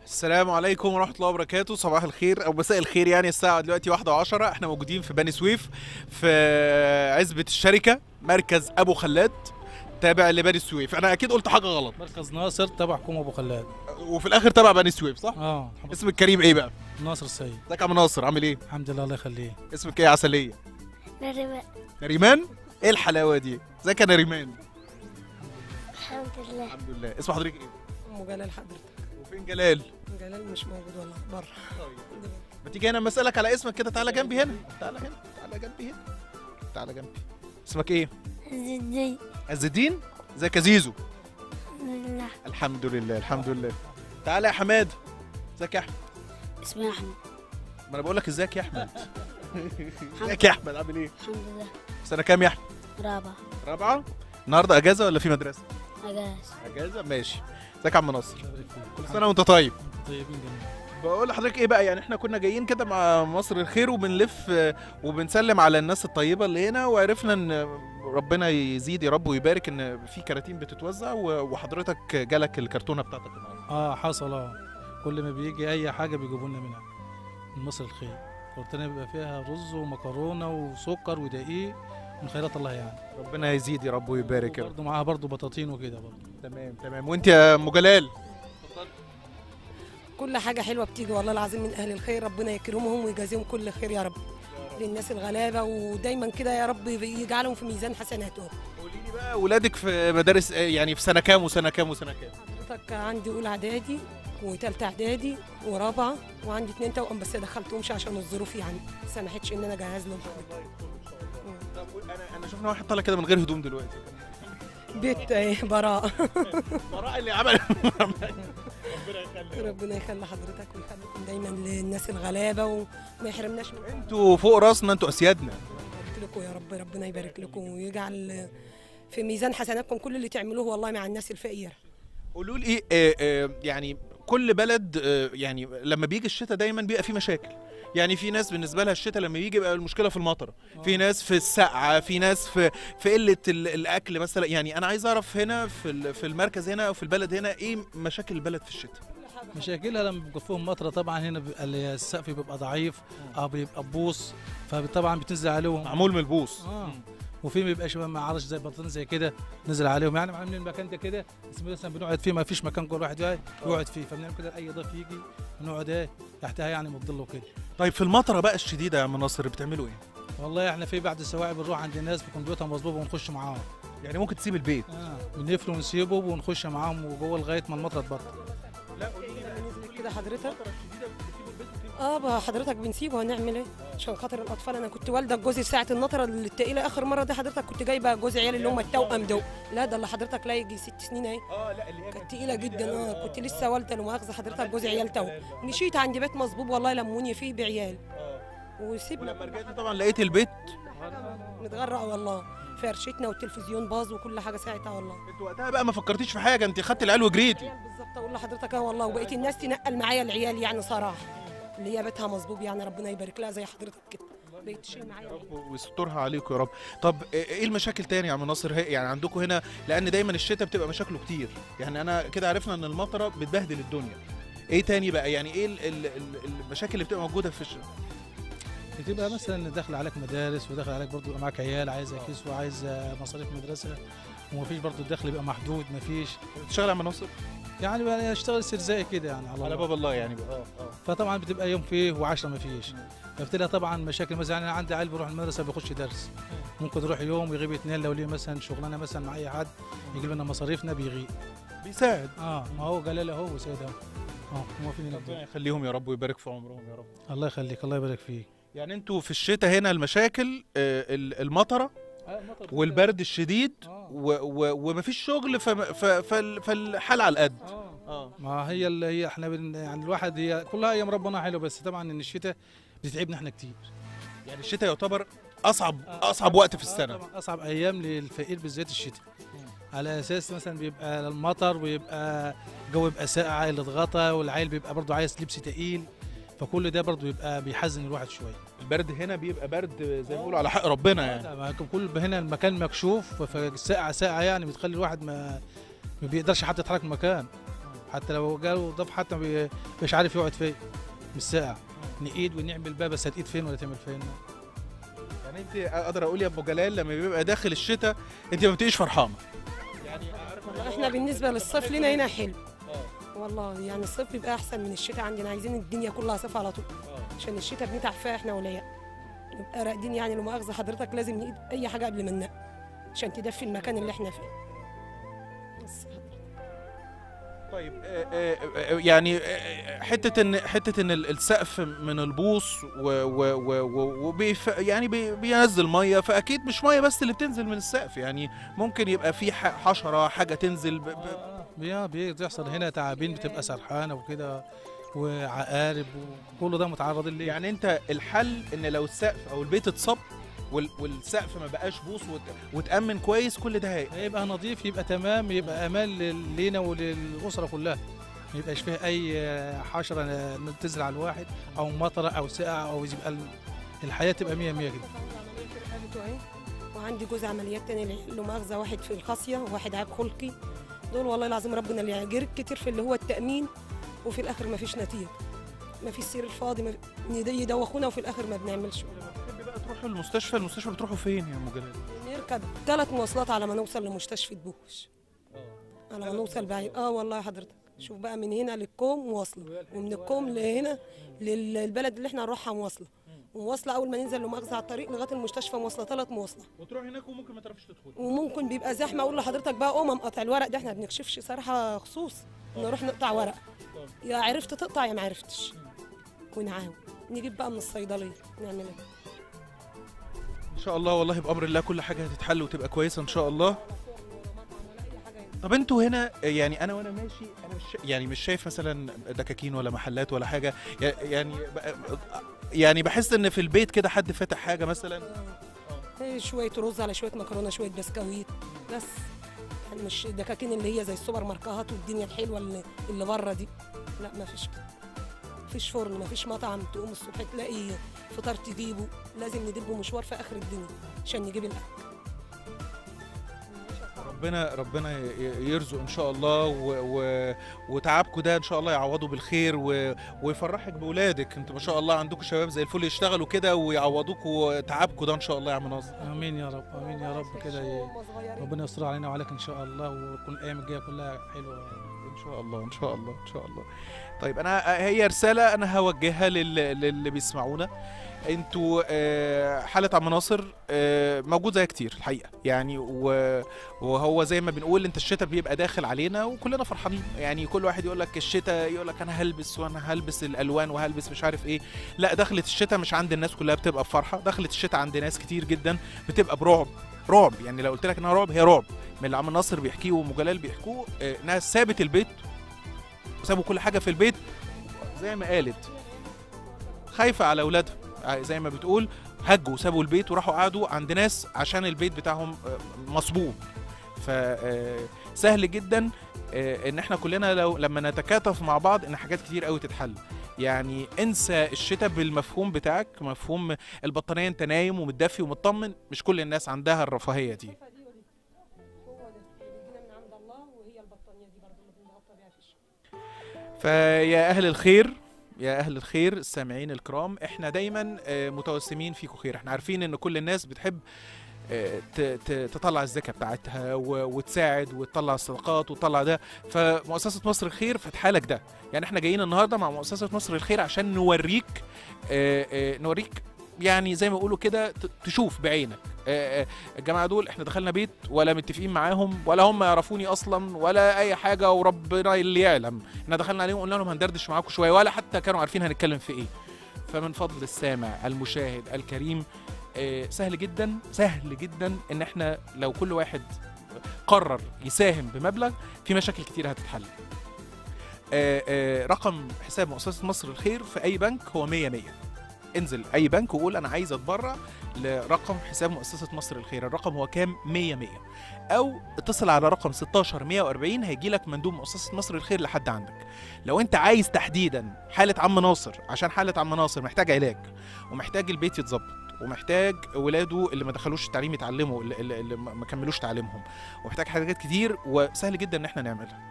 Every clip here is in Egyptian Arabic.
السلام عليكم ورحمة الله وبركاته صباح الخير أو مساء الخير يعني الساعة دلوقتي واحدة وعشرة احنا موجودين في بني سويف في عزبة الشركة مركز أبو خلاد تابع لبني سويف أنا أكيد قلت حاجة غلط مركز ناصر تبع حكومة ابو خلاد وفي الآخر تبع بني سويف صح؟ اه اسمك كريم إيه بقى؟ ناصر السيد ازيك يا عم ناصر عامل إيه؟ الحمد لله الله يخليه اسمك إيه يا عسلية؟ نرمى نريمان؟ إيه الحلاوة دي؟ ازيك يا نريمان؟ الحمد لله الحمد لله اسم حضرتك إيه؟ ام جلال حضرتك وفين جلال؟ جلال مش موجود والله بره ما تيجي هنا مسألك على اسمك كده تعالى جنبي هنا تعالى هنا تعالى جنبي هنا تعالى جنبي اسمك إيه؟ زدي عز الدين؟ ازيك يا زيزو؟ لله الحمد لله الحمد لله تعالى يا حماد ازيك يا احمد اسمي احمد ما انا بقول لك ازيك يا احمد ازيك يا احمد عامل ايه الحمد لله سنه كام يا احمد رابع رابعه النهارده اجازه ولا في مدرسه اجاز اجازه ماشي ازيك يا عم ناصر الله يبارك فيك. كل سنه وانت طيب طيبين جميعا بقول لحضرتك ايه بقى يعني احنا كنا جايين كده مع مصر الخير وبنلف آه، وبنسلم على الناس الطيبه اللي هنا وعرفنا ان ربنا يزيد يا رب ويبارك ان في كراتين بتتوزع و- وحضرتك جالك الكرتونه بتاعتك النهارده اه حصل اه كل ما بيجي اي حاجه بيجيبوا لنا منها من مصر الخير كرتونه بيبقى فيها رز ومكرونه وسكر ودقيق من خيرات الله يعني ربنا يزيد يا رب ويبارك يا رب برضه معاها برضه بطاطين وكده برضه تمام تمام وانت يا ام جلال كل حاجه حلوه بتيجي والله العظيم من اهل الخير ربنا يكرمهم ويجازيهم كل خير يا رب للناس الغلابه ودايما كده يا رب يجعلهم في ميزان حسناتهم قولي لي بقى ولادك في مدارس آه، يعني في سنه كام وسنه كام وسنه كام حضرتك عندي اولى اعدادي وثالثه اعدادي ورابعه وعندي اتنين توأم بس دخلتهمش عشان الظروف يعني سمحتش ان انا اجهز لهم حاجه طب قول- انا انا شفنا واحد طالع كده من غير هدوم دلوقتي بيت ايه براء براء اللي عمل ربنا يخلي حضرتك ويخليكم دايما للناس الغلابه وما يحرمناش من انتوا فوق راسنا انتوا اسيادنا قلت لكم يا رب ربنا يبارك لكم ويجعل في ميزان حسناتكم كل اللي تعملوه والله مع الناس الفقيره قولوا لي ايه آه، آه، يعني كل بلد آه، يعني لما بيجي الشتاء دايما بيبقى فيه مشاكل يعني في ناس بالنسبه لها الشتاء لما يجي بقى المشكله في المطره في ناس في السقعه في ناس في في قله ال- الاكل مثلا يعني انا عايز اعرف هنا في ال- في المركز هنا او في البلد هنا ايه مشاكل البلد في الشتاء مشاكلها لما بيبقى فيهم مطره طبعا هنا بيبقى اللي السقف بيبقى ضعيف اه بيبقى بوص فطبعا بتنزل عليهم معمول من البوص اه وفي ما بيبقاش ما اعرفش زي بطن زي كده نزل عليهم يعني عاملين المكان ده كده اسمه مثلا بنقعد فيه ما فيش مكان كل واحد يقعد- يقعد فيه فبنعمل كده اي ضيف يجي نقعد ايه تحتها يعني من الظل وكده طيب في المطره بقى الشديده يا عم ناصر بتعملوا ايه والله احنا في بعد السواعي بنروح عند الناس بيكون بيوتها مظبوطه ونخش معاهم يعني ممكن تسيب البيت اه بنقفله ونسيبه ونخش معاهم وجوه لغايه ما المطره تبطل نزلت كده حضرتك اه بقى حضرتك بنسيبه هنعمل ايه عشان خاطر الاطفال انا كنت والده جوزي ساعه النطره التقيله اخر مره دي حضرتك كنت جايبه جوز عيالي اللي هم التوأم دول لا ده اللي حضرتك لا يجي ست سنين اهي اه لا اللي هي كانت تقيله جدا اه كنت لسه والده لا مؤاخذه حضرتك جوز عيال تو مشيت عند بيت مصبوب والله لموني فيه بعيال وسيبنا ولما رجعت طبعا لقيت البيت متغرقه والله فرشتنا والتلفزيون باظ وكل حاجه ساعتها والله انت وقتها بقى ما فكرتيش في حاجه انت خدت العيال وجريتي عيال بالظبط اقول لحضرتك اه والله وبقيت الناس تنقل معايا العيال يعني صراحه اللي هي بيتها مظبوط يعني ربنا يبارك لها زي حضرتك كده بقيت تشيل معايا العيال. ويسترها عليكم يا رب طب ايه المشاكل تاني يا عم ناصر هي- يعني عندكم هنا لان دايما الشتاء بتبقى مشاكله كتير يعني انا كده عرفنا ان المطره بتبهدل الدنيا ايه تاني بقى يعني ايه ال- ال- ال- المشاكل اللي بتبقى موجوده في الشتاء بتبقى مثلا داخل عليك مدارس وداخل عليك برضه يبقى معاك عيال عايز كسوه عايز مصاريف مدرسه ومفيش برضه الدخل بيبقى محدود مفيش بتشتغل يا عم ناصر يعني بقى اشتغل استرزاقي كده يعني على, على الله. باب الله يعني بقى اه اه فطبعا بتبقى يوم فيه وعشرة ما فيش فبتلاقي طبعا مشاكل مثلا يعني انا عندي عيل بيروح المدرسه بيخش درس ممكن يروح يوم ويغيب اثنين لو ليه مثلا شغلانه مثلا مع اي حد يجيب لنا مصاريفنا بيغيب بيساعد اه ما هو قال له هو سيد اهو اه هو فين ربنا ينبه. يخليهم يا رب ويبارك في عمرهم يا رب الله يخليك الله يبارك فيك يعني انتوا في الشتاء هنا المشاكل آه، ال- المطره والبرد الشديد آه. و- و- ومفيش شغل فم- ف- فال- فالحال على القد اه اه ما هي اللي هي احنا بن يعني الواحد هي كلها ايام ربنا حلو بس طبعا ان الشتاء بتتعبنا احنا كتير يعني الشتاء يعتبر اصعب اصعب وقت في آه السنه طبعاً اصعب ايام للفقير بالذات الشتاء على اساس مثلا بيبقى المطر ويبقى الجو بيبقى ساقع اللي اتغطى والعيل بيبقى برضه عايز لبس تقيل فكل ده برضه يبقى بيحزن الواحد شويه البرد هنا بيبقى برد زي ما بيقولوا على حق ربنا يعني لا، ما كل هنا المكان مكشوف فساقعه ساقعه يعني بتخلي الواحد ما ما بيقدرش حتى يتحرك من مكان حتى لو جاله ضيف حتى ما بي- مش عارف يقعد فين مش ساقع نقيد ونعمل بقى بس هتقيد فين ولا تعمل فين يعني انت اقدر اقول يا ابو جلال لما بيبقى داخل الشتاء انت ما بتبقيش فرحانه يعني عارف احنا بالنسبه للصيف لنا هنا حلو والله يعني الصيف بيبقى احسن من الشتاء عندنا عايزين الدنيا كلها صيف على طول عشان الشتاء بنتعب فيها احنا والعيال نبقى راقدين يعني لو مؤاخذه حضرتك لازم نقيد اي حاجه قبل ما ننام عشان تدفي المكان اللي احنا فيه بس. طيب آه، آه، آه، يعني آه، حته ان حته ان ال- السقف من البوص و و و و وبيف يعني بي بينزل ميه فاكيد مش ميه بس اللي بتنزل من السقف يعني ممكن يبقى في ح- حشره حاجه تنزل ب ب بي- بيحصل هنا تعابين بتبقى سرحانه وكده وعقارب وكل ده متعرضين ليه يعني انت الحل ان لو السقف او البيت اتصب وال- والسقف ما بقاش بوص وت- وتامن كويس كل ده هي هيبقى نظيف يبقى تمام يبقى امان لل- لينا وللاسره كلها ما يبقاش فيها اي حشره تنزل على الواحد او مطره او سقع او يبقى ال- الحياه تبقى 100 100 كده رقبته اهي وعندي جوز عمليات تاني له مؤاخذه واحد في الخاصيه وواحد عيب خلقي دول والله العظيم ربنا اللي يجرك كتير في اللي هو التامين وفي الاخر ما فيش نتيجه ما فيش سير فاضي ما في- يدوخونا وفي الاخر ما بنعملش تحبي بقى تروحوا المستشفى المستشفى بتروحوا فين يا ام جلال نركب ثلاث مواصلات على ما نوصل لمستشفى بوش على ما نوصل بعيد اه والله يا حضرتك شوف بقى من هنا للكوم مواصله ومن الكوم لهنا للبلد اللي احنا نروحها مواصله ومواصله اول ما ننزل لمؤاخذه على الطريق لغايه المستشفى مواصله ثلاث مواصلات وتروح هناك وممكن ما تعرفش تدخلي وممكن بيبقى زحمه اقول لحضرتك بقى قوم قطع الورق ده احنا بنكشفش صراحه خصوص نروح نقطع ورق يا عرفت تقطع يا ما عرفتش ونعاون نجيب بقى من الصيدليه نعمل ايه ان شاء الله والله بامر الله كل حاجه هتتحل وتبقى كويسه ان شاء الله طب انتوا هنا يعني انا وانا ماشي انا مش يعني مش شايف مثلا دكاكين ولا محلات ولا حاجه يعني يعني بحس ان في البيت كده حد فاتح حاجه مثلا إيه شويه رز على شويه مكرونه شويه بسكويت بس يعني مش دكاكين اللي هي زي السوبر ماركات والدنيا الحلوه اللي, اللي بره دي لا ما فيش كده مفيش فرن مفيش مطعم تقوم الصبح تلاقي فطار تجيبه لازم ندبه مشوار في اخر الدنيا عشان نجيب الاكل ربنا ربنا ي- يرزق ان شاء الله و و وتعبكم ده ان شاء الله يعوضوا بالخير و ويفرحك باولادك انتوا ما شاء الله عندكم شباب زي الفل يشتغلوا كده ويعوضوكوا تعبكم ده ان شاء الله يا عم ناصر امين يا رب امين يا رب كده ي- ربنا يستر علينا وعليك ان شاء الله وتكون الايام الجايه كلها حلوه ان شاء الله ان شاء الله ان شاء الله طيب انا هي رساله انا هوجهها لل- للي بيسمعونا انتوا آه، حاله عم ناصر آه، موجود زيها كتير الحقيقه يعني و- وهو زي ما بنقول انت الشتاء بيبقى داخل علينا وكلنا فرحانين يعني كل واحد يقول لك الشتاء يقول لك انا هلبس وانا هلبس الالوان وهلبس مش عارف ايه لا دخلت الشتاء مش عند الناس كلها بتبقى بفرحه دخلت الشتاء عند ناس كتير جدا بتبقى برعب رعب يعني لو قلت لك انها رعب هي رعب من اللي عم ناصر بيحكيه وام جلال بيحكوه آه، ناس سابت البيت وسابوا كل حاجه في البيت زي ما قالت خايفه على اولادها آه، زي ما بتقول هجوا وسابوا البيت وراحوا قعدوا عند ناس عشان البيت بتاعهم آه، مصبوب فسهل جدا آه، ان احنا كلنا لو لما نتكاتف مع بعض ان حاجات كتير قوي تتحل يعني انسى الشتاء بالمفهوم بتاعك مفهوم البطانيه انت نايم ومتدفي ومطمن مش كل الناس عندها الرفاهيه دي هو ده بيجينا من عند الله وهي البطانيه دي برضه اللي بنغطى بيها في الشتاء فيا اهل الخير يا اهل الخير السامعين الكرام احنا دايما آه، متوسمين فيكم خير احنا عارفين ان كل الناس بتحب آه، ت- ت- تطلع الزكاه بتاعتها و- وتساعد وتطلع الصدقات وتطلع ده فمؤسسه مصر الخير فاتحه لك ده يعني احنا جايين النهارده مع مؤسسه مصر الخير عشان نوريك آه، آه، نوريك يعني زي ما بيقولوا كده ت- تشوف بعينك آه، آه، الجماعه دول احنا دخلنا بيت ولا متفقين معاهم ولا هم يعرفوني اصلا ولا اي حاجه وربنا اللي يعلم احنا دخلنا عليهم وقلنا لهم هندردش معاكم شويه ولا حتى كانوا عارفين هنتكلم في ايه فمن فضل السامع المشاهد الكريم آه، سهل جدا سهل جدا ان احنا لو كل واحد قرر يساهم بمبلغ في مشاكل كتير هتتحل آه، آه، رقم حساب مؤسسه مصر الخير في اي بنك هو 100 100 انزل اي بنك وقول انا عايز اتبرع لرقم حساب مؤسسه مصر الخير الرقم هو كام 100 100 او اتصل على رقم 16 140 هيجي لك مندوب مؤسسه مصر الخير لحد عندك لو انت عايز تحديدا حاله عم ناصر عشان حاله عم ناصر محتاج علاج ومحتاج البيت يتظبط ومحتاج ولاده اللي ما دخلوش التعليم يتعلموا اللي, اللي اللي ما ما كملوش تعليمهم ومحتاج حاجات كتير وسهل جدا ان احنا نعملها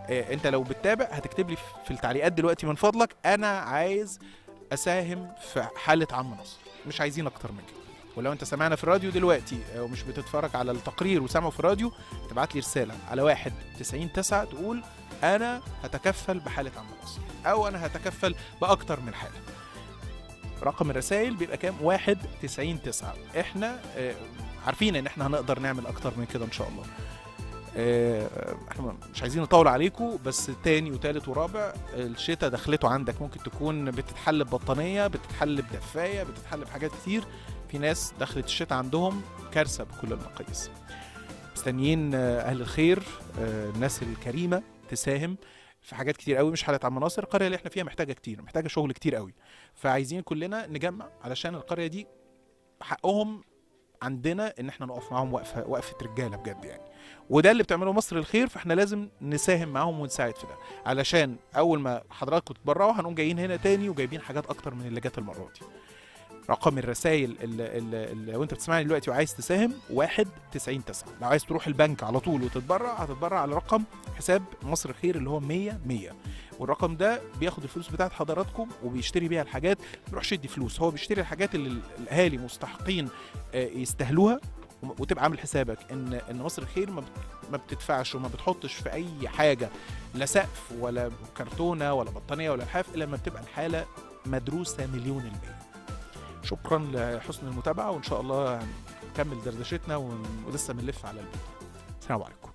آه، انت لو بتتابع هتكتب لي في التعليقات دلوقتي من فضلك انا عايز اساهم في حاله عم نصر مش عايزين اكتر من كده ولو انت سمعنا في الراديو دلوقتي آه، ومش بتتفرج على التقرير وسامعه في الراديو تبعت لي رساله على واحد 90 9 تقول انا هتكفل بحاله عم نصر او انا هتكفل باكتر من حاله رقم الرسائل بيبقى كام؟ واحد تسعين تسعة احنا آه، عارفين ان احنا هنقدر نعمل اكتر من كده ان شاء الله آه، احنا مش عايزين نطول عليكم بس تاني وتالت ورابع الشتاء دخلته عندك ممكن تكون بتتحل ببطانية بتتحل بدفاية بتتحل بحاجات كتير في ناس دخلت الشتاء عندهم كارثة بكل المقاييس مستنيين آه، اهل الخير آه، الناس الكريمة تساهم في حاجات كتير قوي مش حاله عم ناصر القريه اللي احنا فيها محتاجه كتير محتاجه شغل كتير قوي فعايزين كلنا نجمع علشان القريه دي حقهم عندنا ان احنا نقف معاهم وقفه وقفه رجاله بجد يعني وده اللي بتعمله مصر الخير فاحنا لازم نساهم معاهم ونساعد في ده علشان اول ما حضراتكم تتبرعوا هنقوم جايين هنا تاني وجايبين حاجات اكتر من اللي جت المره دي رقم الرسائل اللي, اللي, اللي لو انت بتسمعني دلوقتي وعايز تساهم واحد تسعين تسعة لو عايز تروح البنك على طول وتتبرع هتتبرع على رقم حساب مصر الخير اللي هو 100 100 والرقم ده بياخد الفلوس بتاعت حضراتكم وبيشتري بيها الحاجات ما بيروحش يدي فلوس هو بيشتري الحاجات اللي ال- الاهالي مستحقين آه، يستاهلوها وم- وتبقى عامل حسابك ان ان مصر الخير ما بت- ما بتدفعش وما بتحطش في اي حاجه لا سقف ولا كرتونه ولا بطانيه ولا لحاف الا لما بتبقى الحاله مدروسه مليون المية شكرا لحسن المتابعه وان شاء الله نكمل دردشتنا ون- ولسه بنلف على البيت السلام عليكم